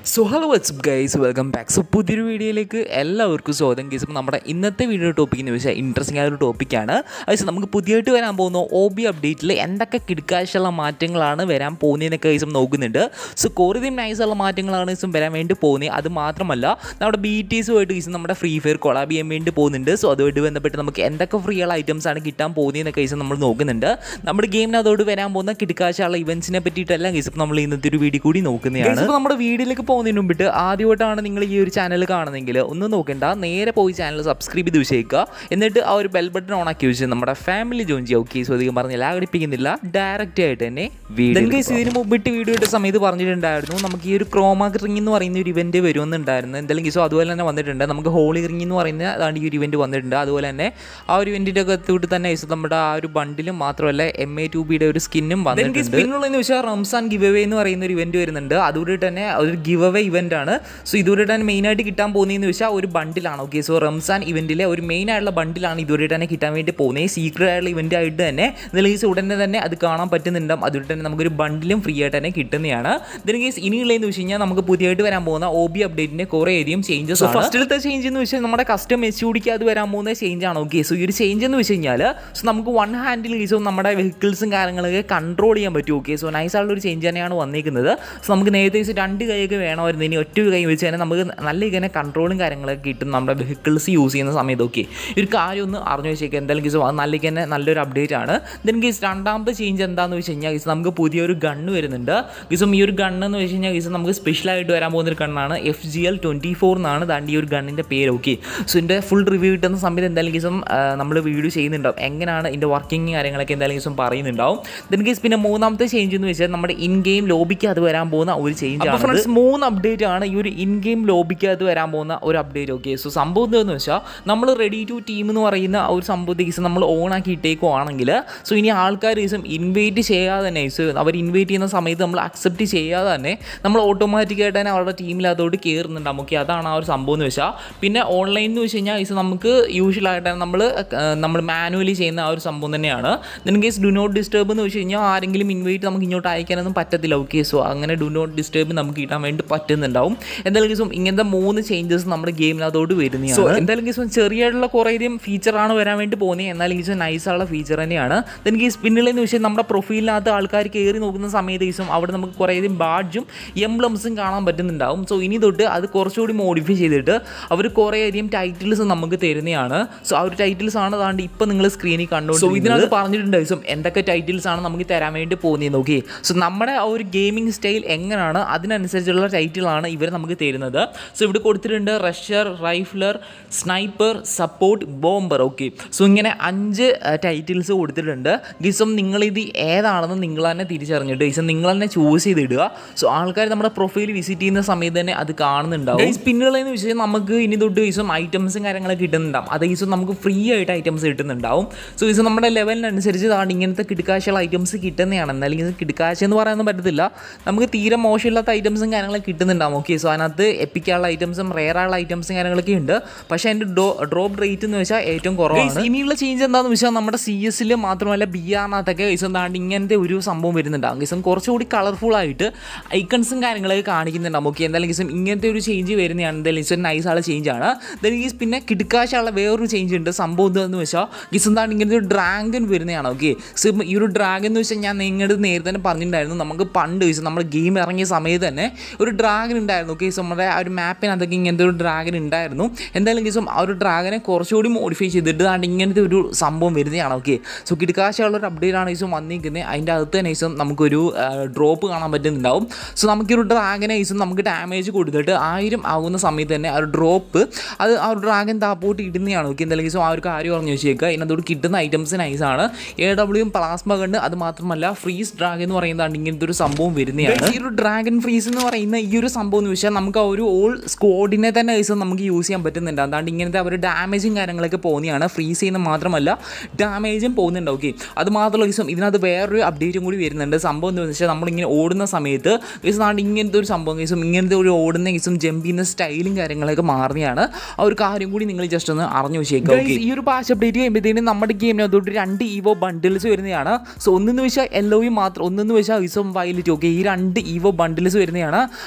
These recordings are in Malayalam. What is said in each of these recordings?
so hello what's up guys welcome back so പുതിയൊരു വീഡിയോയിലേക്ക് എല്ലാവർക്കും സ്വാഗതം ഗൈസ് അപ്പോൾ നമ്മുടെ ഇന്നത്തെ വീഡിയോ ടോപ്പിക് എന്ന് വെച്ചാൽ ഇൻട്രസ്റ്റിംഗ് ആയ ഒരു ടോപ്പിക്കാണ് അത് നമുക്ക് പുതിയതായിട്ട് വരാൻ പോകുന്ന ഒ ബി അപ്ഡേറ്റിൽ എന്തൊക്കെ കിടക്കാശുള്ള മാറ്റങ്ങളാണ് വരാൻ പോകുന്നതെന്നൊക്കെ ഗൈസും നോക്കുന്നുണ്ട് സോ കുറേയധികം നൈസുള്ള മാറ്റങ്ങളാണ് ഗൈസും വരാൻ വേണ്ടി പോകുന്നത് അത് മാത്രമല്ല നമ്മുടെ ബി ടി എസുമായിട്ട് ഗൈസും നമ്മുടെ ഫ്രീ ഫയർ കൊളാബ് ചെയ്യാൻ വേണ്ടി പോകുന്നുണ്ട് സോ അതുമായിട്ട് ബന്ധപ്പെട്ട് നമുക്ക് എന്തൊക്കെ ഫ്രീ ഉള്ള ഐറ്റംസ് ആണ് കിട്ടാൻ പോകുന്നതെന്നൊക്കെ ഗൈസും നമ്മൾ നോക്കുന്നുണ്ട് നമ്മുടെ ഗെയിമിന് അതോട് വരാൻ പോകുന്ന കിടക്കാശുള്ള ഇവൻസിനെ പറ്റിയിട്ടെല്ലാം ഗൈസ് ഇപ്പോൾ നമ്മൾ ഇന്നത്തെ ഒരു വീഡിയോ കൂടി നോക്കുന്നതാണ് ഇപ്പോൾ നമ്മുടെ വീഡിയോയിലേക്ക് പോകുന്നതിന് മുമ്പിട്ട് ആദ്യമായിട്ടാണ് നിങ്ങൾ ഈ ഒരു ചാനൽ കാണുന്നതെങ്കിൽ ഒന്നും നോക്കണ്ട നേരെ പോയി ചാനൽ സബ്സ്ക്രൈബ് ചെയ്ത് വെച്ചേക്കുക എന്നിട്ട് ആ ഒരു ബെൽ ബട്ടൺ ഓൺ ആക്കി വെച്ച് നമ്മുടെ ഫാമിലി ജോയിൻ ചെയ്യുക ഓക്കെ സോ അധികം പറഞ്ഞ് ലാഗടിപ്പിക്കുന്നില്ല ഡയറക്റ്റ് ആയിട്ട് തന്നെ വീഡിയോ ഗൈസ് ഇതിന് മുമ്പിട്ട് വീഡിയോ ഇട്ട സമയത്ത് പറഞ്ഞിട്ടുണ്ടായിരുന്നു നമുക്ക് ഈ ഒരു ക്രോമാ റിംഗ് എന്ന് പറയുന്ന ഒരു ഇവന്റ് വരുമെന്നുണ്ടായിരുന്നു എന്തായാലും ഗീസോ അതുപോലെ തന്നെ വന്നിട്ടുണ്ട് നമുക്ക് ഹോളി റിംഗ് എന്ന് പറയുന്ന അതാണ് ഈ ഒരു ഇവന്റ് വന്നിട്ടുണ്ട് അതുപോലെ തന്നെ ആ ഒരു ഇവന്റിന്റെ അകത്തോട്ട് തന്നെ ഗൈസ് നമ്മുടെ ആ ഒരു ബണ്ടിലും മാത്രമല്ല എം എ ടു ബിയുടെ ഒരു സ്കിന്നും വന്നിട്ടുണ്ട് പിന്നുള്ളതെന്ന് വെച്ചാൽ റംസാൻ ഗിവ് അവേ എന്ന് പറയുന്ന ഒരു ഇവന്റ് വരുന്നുണ്ട് അതുകൂടി തന്നെ ഒരു ഗിവ് അവേ ഇവന്റ് ആണ് സോ ഇതുവരെ തന്നെ മെയിൻ ആയിട്ട് കിട്ടാൻ പോകുന്നതെന്ന് വെച്ചാൽ ഒരു ബണ്ടിലാണ് ഓക്കെ സോ റംസാൻ ഇവന്റിലെ ഒരു മെയിൻ ആയിട്ടുള്ള ബണ്ടിലാണ് ഇതുവരെ തന്നെ കിട്ടാൻ വേണ്ടി പോകുന്നത് സീക്രട്ട് ആയിട്ടുള്ള ഇവന്റ് ആയിട്ട് തന്നെ നിങ്ങൾക്ക് ഉടനെ തന്നെ അത് കാണാൻ പറ്റുന്നുണ്ടാവും അതുകൊണ്ട് തന്നെ നമുക്കൊരു ബണ്ടിലും ഫ്രീ ആയിട്ട് തന്നെ കിട്ടുന്നതാണ് ഇതിന് കേസ് ഇനിയുള്ളതെന്ന് വെച്ച് കഴിഞ്ഞാൽ നമുക്ക് പുതിയതായിട്ട് വരാൻ പോകുന്ന ഒ ബി അപ്ഡേറ്റിന്റെ കുറേ അധികം ചേഞ്ചസ് ഫസ്റ്റിലത്തെ ചേഞ്ച് എന്ന് വെച്ചാൽ നമ്മുടെ കസ്റ്റം എസ് യു ഡിക്ക് അത് വരാൻ പോകുന്ന ചേഞ്ച് ആണ് ഓക്കെ സോ ഈ ഒരു ചേഞ്ച് എന്ന് വെച്ച് കഴിഞ്ഞാൽ സോ നമുക്ക് വൺ ഹാൻഡിൽ കേസും നമ്മുടെ വെഹിക്കിൾസും കാര്യങ്ങളൊക്കെ കൺട്രോൾ ചെയ്യാൻ പറ്റും ഓക്കെ സോ നൈസ് ആയിട്ടുള്ള ഒരു ചേഞ്ച് തന്നെയാണ് വന്നിരിക്കുന്നത് സോ നമുക്ക് നേരത്തെ വെച്ച് രണ്ട് കൈയൊക്കെ വേണമായിരുന്നു ഇനി ഒറ്റ കൈ വെച്ച് തന്നെ നമുക്ക് നല്ല ഇങ്ങനെ കൺട്രോളും കാര്യങ്ങളൊക്കെ കിട്ടും നമ്മുടെ വെഹിക്കിൾസ് യൂസ് ചെയ്യുന്ന സമയത്ത് ഓക്കെ ഈ ഒരു കാര്യം ഒന്ന് അറിഞ്ഞു വെച്ചേക്കുക എന്തായാലും കേസ് അത് നല്ല തന്നെ നല്ലൊരു അപ്ഡേറ്റ് ആണ് ദെൻ കേസ് രണ്ടാമത്തെ ചേഞ്ച് എന്താണെന്ന് വെച്ച് കഴിഞ്ഞാൽ കേസ് നമുക്ക് പുതിയൊരു ഗണ്ണ് വരുന്നുണ്ട് കേസും ഈ ഒരു ഗണ്ണ് എന്ന് വെച്ച് കഴിഞ്ഞാൽ കേസ് നമുക്ക് സ്പെഷ്യലായിട്ട് വരാൻ പോകുന്ന ഒരു ഗണ്ണാണ് F G L twenty four എന്നാണ് ദാണ്ട് ഈ ഒരു ഗണ്ണിൻ്റെ പേര് ഓക്കെ സോ ഇതിൻ്റെ ഫുൾ റിവ്യൂ കിട്ടുന്ന സമയത്ത് എന്തായാലും കേസും നമ്മൾ വീഡിയോ ചെയ്യുന്നുണ്ടാവും എങ്ങനെയാണ് ഇതിൻ്റെ വർക്കിംഗ് കാര്യങ്ങളൊക്കെ എന്തായാലും കേസും പറയുന്നുണ്ടാവും ദെൻ കേസ് പിന്നെ മൂന്നാമത്തെ ചേഞ്ച് എന്ന് വെച്ചാൽ നമ്മുടെ ഇൻ ഗെയിം ലോബിക്ക് അത് വരാൻ പോകുന്ന ഒരു ചേഞ്ച് ആണ് ഫ്രണ്ട്സ് മൂന്ന് അപ്ഡേറ്റ് ആണ് ഈ ഒരു ഇൻ ഗെയിം ലോബിക്ക് അത് വരാൻ പോകുന്ന ഒരു അപ്ഡേറ്റ് ഓക്കെ സോ സംഭവം എന്താണെന്ന് വെച്ചാൽ നമ്മൾ റെഡി ടു ടീം എന്ന് പറയുന്ന ആ ഒരു സംഭവത്തെ കേസ് നമ്മൾ ഓൺ ആക്കി ഇട്ടേക്കുവാണെങ്കിൽ സോ ഇനി ആൾക്കാർ കേസും ഇൻവൈറ്റ് ചെയ്യാതെ തന്നെ കേസ് അവർ ഇൻവൈറ്റ് ചെയ്യുന്ന സമയത്ത് നമ്മൾ അക്സെപ്റ്റ് ചെയ്യാതെ തന്നെ നമ്മൾ ഓട്ടോമാറ്റിക്കായിട്ട് തന്നെ അവരുടെ ടീമിലതോട്ട് കയറുന്നുണ്ടാവും ഓക്കെ അതാണ് ആ ഒരു സംഭവം എന്ന് വെച്ചാൽ പിന്നെ ഓൺലൈൻ എന്ന് വെച്ച് കഴിഞ്ഞാൽ കേസ് നമുക്ക് യൂഷ്വലായിട്ട് നമ്മൾ നമ്മൾ മാനുവലി ചെയ്യുന്ന ആ ഒരു സംഭവം തന്നെയാണ് then case do not disturb എന്ന് വെച്ച് കഴിഞ്ഞാൽ ആരെങ്കിലും ഇൻവൈറ്റ് നമുക്ക് ഇങ്ങോട്ട് അയക്കാനൊന്നും പറ്റത്തില്ല ഓക്കെ സോ അങ്ങനെ ഡു നോട്ട് ഡിസ്റ്റർബ് നമുക്ക് കിട്ടാൻ വേണ്ടി പറ്റുന്നുണ്ടാവും എന്തായാലും കേസും ഇങ്ങനത്തെ മൂന്ന് ചേഞ്ചസ് നമ്മുടെ ഗെയിമിനകത്തോട്ട് വരുന്നതാണ് സോ എന്തായാലും കേസും ചെറിയായിട്ടുള്ള കുറേയധികം ഫീച്ചറാണ് വരാൻ വേണ്ടി പോകുന്നത് എന്നാലും കേസും നൈസായുള്ള ഫീച്ചർ തന്നെയാണ് ദെൻ കേസ് പിന്നിലെന്ന് വെച്ചാൽ നമ്മുടെ പ്രൊഫൈലിനകത്ത് ആൾക്കാർ കയറി നോക്കുന്ന സമയത്ത് കേസും അവിടെ നമുക്ക് കുറേയധികം ബാഡ്ജും എംബ്ലംസും കാണാൻ പറ്റുന്നുണ്ടാവും സോ ഇനി തൊട്ട് അത് കുറച്ചുകൂടി മോഡിഫൈ ചെയ്തിട്ട് അവർ കുറേയധികം ടൈറ്റിൽസ് നമുക്ക് തരുന്നതാണ് സോ ആ ഒരു ടൈറ്റിൽസ് ആണ് അതാണ്ട് ഇപ്പം നിങ്ങൾ സ്ക്രീനിൽ കണ്ടു സോ ഇതിനകത്ത് പറഞ്ഞിട്ടുണ്ട് കേസും എന്തൊക്കെ ടൈറ്റിൽസ് ആണ് നമുക്ക് തരാൻ വേണ്ടി പോകുന്നത് നോക്കി സോ നമ്മുടെ ആ ഒരു ഗെയിമിംഗ് സ്റ്റൈൽ എങ്ങനെയാണ് അതിനനുസരിച്ചുള്ള ടൈറ്റിലാണ് ഇവർ നമുക്ക് തരുന്നത് സോ ഇവിടെ കൊടുത്തിട്ടുണ്ട് rusher rifler sniper support bomber okay so ഇങ്ങനെ അഞ്ച് ടൈറ്റിൽസ് കൊടുത്തിട്ടുണ്ട് ഗിസം നിങ്ങളിത് ഏതാണെന്ന് നിങ്ങൾ തന്നെ തിരിച്ചറിഞ്ഞിട്ട് ഗിസം നിങ്ങൾ തന്നെ ചൂസ് ചെയ്തിടുക സോ ആൾക്കാർ നമ്മുടെ പ്രൊഫൈൽ വിസിറ്റ് ചെയ്യുന്ന സമയത്ത് തന്നെ അത് കാണുന്നുണ്ടാവും പിന്നുള്ളതെന്ന് വെച്ചാൽ നമുക്ക് ഇനി തൊട്ട് ഗീസും ഐറ്റംസും കാര്യങ്ങളൊക്കെ കിട്ടുന്നുണ്ടാവും അത് ഗീസും നമുക്ക് ഫ്രീ ആയിട്ട് ഐറ്റംസ് കിട്ടുന്നുണ്ടാവും സോ ഗീസും നമ്മുടെ ലെവലിനനുസരിച്ച് ആണ് ഇങ്ങനത്തെ കിടക്കാശുള്ള ഐറ്റംസ് കിട്ടുന്നതാണ് എന്നാലും ഇത് കിടക്കാശ എന്ന് പറയാനൊന്നും പറ്റത്തില്ല നമുക്ക് തീരെ മോശമില്ലാത്ത ഐറ്റംസും കാര്യങ്ങളൊക്കെ കിട്ടുന്നുണ്ടാവും ഓക്കെ സോ അതിനകത്ത് എപ്പിക്കാനുള്ള ഐറ്റംസും റെയറായുള്ള ഐറ്റംസും കാര്യങ്ങളൊക്കെ ഉണ്ട് പക്ഷേ അതിൻ്റെ ഡോ ഡ്രോപ്പ് റേറ്റ് എന്ന് വെച്ചാൽ ഏറ്റവും കുറവാണ് ഇനിയുള്ള ചേഞ്ച് എന്താണെന്ന് വെച്ചാൽ നമ്മുടെ സി എസിൽ മാത്രമല്ല ബി ആറിനകത്തൊക്കെ ഗൈസം താണ്ട് ഇങ്ങനത്തെ ഒരു സംഭവം വരുന്നുണ്ടാവും ഗൈസം കുറച്ചുകൂടി കളർഫുൾ ആയിട്ട് ഐക്കൺസും കാര്യങ്ങളൊക്കെ കാണിക്കുന്നുണ്ടാവും ഓക്കെ എന്തായാലും ഗൈസം ഇങ്ങനത്തെ ഒരു ചേഞ്ച് വരുന്നതാണ് എന്തായാലും ഗൈസം നൈസ് ആയുള്ള ചേഞ്ച് ആണ് ദെൻ ഗീസ് പിന്നെ കിടക്കാശുള്ള വേറൊരു ചേഞ്ച് ഉണ്ട് സംഭവം എന്താണെന്ന് വെച്ചാൽ ഗീസം താണ്ട് ഇങ്ങനത്തെ ഒരു ഡ്രാഗൺ വരുന്നതാണ് ഓക്കെ സോ ഈ ഒരു ഡ്രാഗൺ എന്ന് വെച്ചാൽ ഞാൻ നിങ്ങളുടെ നേരത്തെ തന്നെ പറഞ്ഞിട്ടുണ്ടായിരുന്നു നമുക്ക് പണ്ട് ഗൈസം നമ്മുടെ ഗെയിം ഇറങ്ങിയ സമയത്ത് തന്നെ ഒരു ഡ്രാഗൺ ഉണ്ടായിരുന്നു ഓക്കെ സോ നമ്മുടെ ആ ഒരു മാപ്പിനകത്തൊക്കെ ഇങ്ങനത്തെ ഒരു ഡ്രാഗൺ ഉണ്ടായിരുന്നു എന്തായാലും ഗീസും ആ ഒരു ഡ്രാഗനെ കുറച്ചുകൂടി മോഡിഫൈ ചെയ്തിട്ട് താണ്ട് ഇങ്ങനത്തെ ഒരു സംഭവം വരുന്നതാണ് ഓക്കെ സോ കിടക്കാശുള്ള ഒരു അപ്ഡേറ്റ് ആണ് ഈസും വന്നിരിക്കുന്നത് അതിൻ്റെ അകത്ത് തന്നെ ഈസും നമുക്കൊരു ഡ്രോപ്പ് കാണാൻ പറ്റുന്നുണ്ടാവും സോ നമുക്കൊരു ഡ്രാഗനെ ഈസും നമുക്ക് ഡാമേജ് കൊടുത്തിട്ട് ആയിരം ആകുന്ന സമയത്ത് തന്നെ ആ ഒരു ഡ്രോപ്പ് അത് ആ ഒരു ഡ്രാഗൻ താപ്പോട്ട് ഇടുന്നതാണ് ഓക്കെ എന്തായാലും ഈസും ആ ഒരു കാര്യം പറഞ്ഞു വെച്ചേക്കുക ഇതിനകത്തോട് കിട്ടുന്ന ഐറ്റംസ് നൈസാണ് എ ഡബ്ല്യൂയും പ്ലാസ്മ കണ്ട് അത് മാത്രമല്ല ഫ്രീസ് ഡ്രാഗൻ എന്ന് പറയുന്നതാണ് ഇങ്ങനത്തെ ഒരു സംഭവം വരുന്നതാണ് ഈ ഒരു ഡ്രാഗൺ ഫ്രീസ് എന്ന് പറയുന്ന ഈ ഒരു സംഭവം എന്ന് വെച്ചാൽ നമുക്ക് ആ ഒരു ഓൾ സ്ക്വാഡിനെ തന്നെ ഈസും നമുക്ക് യൂസ് ചെയ്യാൻ പറ്റുന്നുണ്ട് അതാണ്ട് ഇങ്ങനത്തെ അവർ ഡാമേജും കാര്യങ്ങളൊക്കെ പോകുന്നതാണ് ഫ്രീസ് ചെയ്യുന്ന മാത്രമല്ല ഡാമേജും പോകുന്നുണ്ട് ഓക്കെ അത് മാത്രമല്ല ദിവസം ഇതിനകത്ത് വേറൊരു അപ്ഡേറ്റും കൂടി വരുന്നുണ്ട് സംഭവം എന്താണെന്ന് വെച്ചാൽ നമ്മളിങ്ങനെ ഓടുന്ന സമയത്ത് കേസ് നാട് ഇങ്ങനത്തെ ഒരു സംഭവം കേസും ഇങ്ങനത്തെ ഒരു ഓടുന്ന കേസും ജമ്പ് ചെയ്യുന്ന സ്റ്റൈലും കാര്യങ്ങളൊക്കെ മാറുന്നതാണ് ആ ഒരു കാര്യം കൂടി നിങ്ങൾ ജസ്റ്റ് ഒന്ന് അറിഞ്ഞു വെച്ചേക്കുക ഈ ഒരു പാച്ച് അപ്ഡേറ്റ് ചെയ്യുമ്പോഴത്തേനും നമ്മുടെ ഗെയിമിനകത്തോട്ട് രണ്ട് ഈവോ ബണ്ടിൽസ് വരുന്നതാണ് സോ ഒന്നെന്ന് വെച്ചാൽ എല്ലോയും മാത്രം ഒന്നെന്ന് വെച്ചാൽ ഇസം വയലറ്റ് ഓക്കെ ഈ രണ്ട് ഈവോ ബണ്ടിൽസ് വരുന്നതാണ്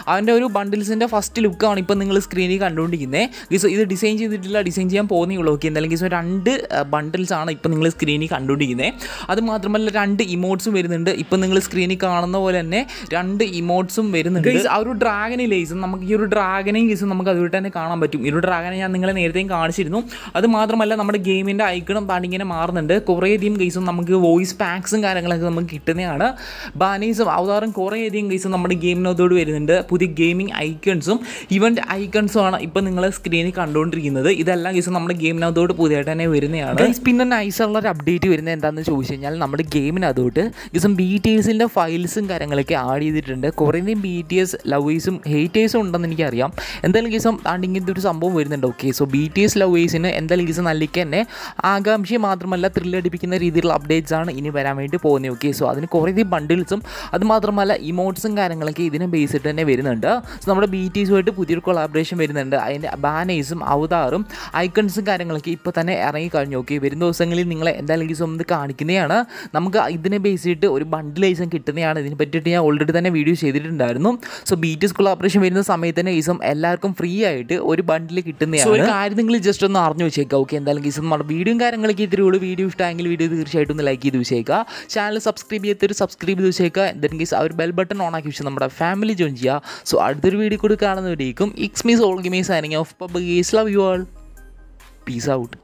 അതിൻ്റെ ഒരു ബണ്ടിൽസിൻ്റെ ഫസ്റ്റ് ലുക്കാണ് ഇപ്പോൾ നിങ്ങൾ സ്ക്രീനിൽ കണ്ടുകൊണ്ടിരിക്കുന്നത് ഗീസോ ഇത് ഡിസൈൻ ചെയ്തിട്ടില്ല ഡിസൈൻ ചെയ്യാൻ പോകുന്നേ ഉള്ളൂ ഓക്കെ എന്തായാലും ഗീസോ രണ്ട് ബണ്ടിൽസ് ആണ് ഇപ്പോൾ നിങ്ങൾ സ്ക്രീനിൽ കണ്ടുകൊണ്ടിരിക്കുന്നത് അത് മാത്രമല്ല രണ്ട് ഇമോട്ട്സും വരുന്നുണ്ട് ഇപ്പോൾ നിങ്ങൾ സ്ക്രീനിൽ കാണുന്ന പോലെ തന്നെ രണ്ട് ഇമോട്ട്സും വരുന്നുണ്ട് Guys, ആ ഒരു ഡ്രാഗനെ ലേസും നമുക്ക് ഈ ഒരു ഡ്രാഗനെയും ഗീസും നമുക്ക് അതുകൊണ്ട് തന്നെ കാണാൻ പറ്റും ഈ ഒരു ഡ്രാഗനെ ഞാൻ നിങ്ങളെ നേരത്തെയും കാണിച്ചിരുന്നു അത് മാത്രമല്ല നമ്മുടെ ഗെയിമിൻ്റെ ഐക്കണും താണ്ടിങ്ങനെ മാറുന്നുണ്ട് കുറേയധികം കേസും നമുക്ക് വോയിസ് പാക്സും കാര്യങ്ങളൊക്കെ നമുക്ക് കിട്ടുന്നതാണ് ബാനീസും അവതാരം കുറേയധികം കേസും നമ്മുടെ ഗെയിമിനകത്തോട് വരുന്നുണ്ട് പുതിയ ഗെയിമിംഗ് ഐക്കൺസും ഇവൻ്റ് ഐക്കൺസും ആണ് ഇപ്പോൾ നിങ്ങൾ സ്ക്രീനിൽ കണ്ടുകൊണ്ടിരിക്കുന്നത് ഇതെല്ലാം കേസും നമ്മുടെ ഗെയിമിനകത്തോട് പുതിയതായിട്ട് തന്നെ വരുന്നതാണ് Guys, പിന്നെ നൈസുള്ള ഒരു അപ്ഡേറ്റ് വരുന്നത് എന്താണെന്ന് ചോദിച്ചു കഴിഞ്ഞാൽ നമ്മുടെ ഗെയിമിനകത്തോട്ട് കേസും ബി ടി എസിൻ്റെ ഫയൽസും കാര്യങ്ങളൊക്കെ ആഡ് ചെയ്തിട്ടുണ്ട് കുറേയധികം ബി ടി എസ് ലവേഴ്സും ഹേറ്റേഴ്സും ഉണ്ടെന്ന് എനിക്കറിയാം എന്തായാലും കേസും താണ്ട് ഇങ്ങനത്തെ ഒരു സംഭവം വരുന്നുണ്ട് okay so B T S ലവേഴ്സിന് എന്തായാലും കേസ് നല്ലിക്ക് തന്നെ ആകാംക്ഷ മാത്രമല്ല ത്രില്ലടിപ്പിക്കുന്ന രീതിയിലുള്ള അപ്ഡേറ്റ്സ് ആണ് ഇനി വരാൻ വേണ്ടി പോകുന്നത് ഓക്കെ സോ അതിന് കുറേയധികം ബണ്ടിൽസും അത് മാത്രമല്ല ഇമോട്ട്സും കാര്യങ്ങളൊക്കെ ഇതിനെ ബേസ് ചെയ്തിട്ട് തന്നെ വരുന്നുണ്ട് സോ നമ്മുടെ ബി ടി എസുമായിട്ട് പുതിയൊരു കൊളാബറേഷൻ വരുന്നുണ്ട് അതിൻ്റെ ബാനേഴ്സും അവതാറും ഐക്കൺസും കാര്യങ്ങളൊക്കെ ഇപ്പോൾ തന്നെ ഇറങ്ങി കഴിഞ്ഞു ഓക്കെ വരുന്ന ദിവസങ്ങളിൽ നിങ്ങളെ എന്തായാലും കേസും ഒന്ന് കാണിക്കുന്നതാണ് നമുക്ക് ഇതിനെ ബേസ് ചെയ്തിട്ട് ഒരു ബണ്ടിലൈസും കിട്ടുന്നതാണ് ഇതിനെ പറ്റിയിട്ട് ഞാൻ ഓൾറെഡി തന്നെ വീഡിയോ ചെയ്തിട്ടുണ്ടായിരുന്നു so B T S collaboration വരുന്ന സമയത്ത് തന്നെ കേസും എല്ലാവർക്കും ഫ്രീ ആയിട്ട് ഒരു ബണ്ടിൽ കിട്ടുന്നതാണ് ഒരു കാര്യം നിങ്ങൾ ജസ്റ്റ് ഒന്ന് അറിഞ്ഞു വെച്ചേക്കാം ഓക്കെ എന്തായാലും കേസും നമ്മുടെ വീഡിയോയും കാര്യങ്ങളൊക്കെ ഇത്തിരി ഉള്ളൂ വീഡിയോ ഇഷ്ടമെങ്കിൽ വീഡിയോ തീർച്ചയായിട്ടും ഒന്ന് ലൈക്ക് ചെയ്ത് വെച്ചേക്കുക ചാനൽ സബ്സ്ക്രൈബ് ചെയ്തൊരു സബ്സ്ക്രൈബ് ചെയ്ത് വെച്ചേക്കുക എന്തെങ്കിലും കേസ് ആ ഒരു ബെൽ ബട്ടൺ ഓൺ ആക്കി വെച്ച് നമ്മുടെ ഫാമിലി ജോയിൻ ചെയ്യുക സോ അടുത്തൊരു വീഡിയോ കൂടി കാണുന്നവരേക്കും ഇക്സ് മീസ് ഓൾ ഗിമീസ് signing off pub guys love you all peace out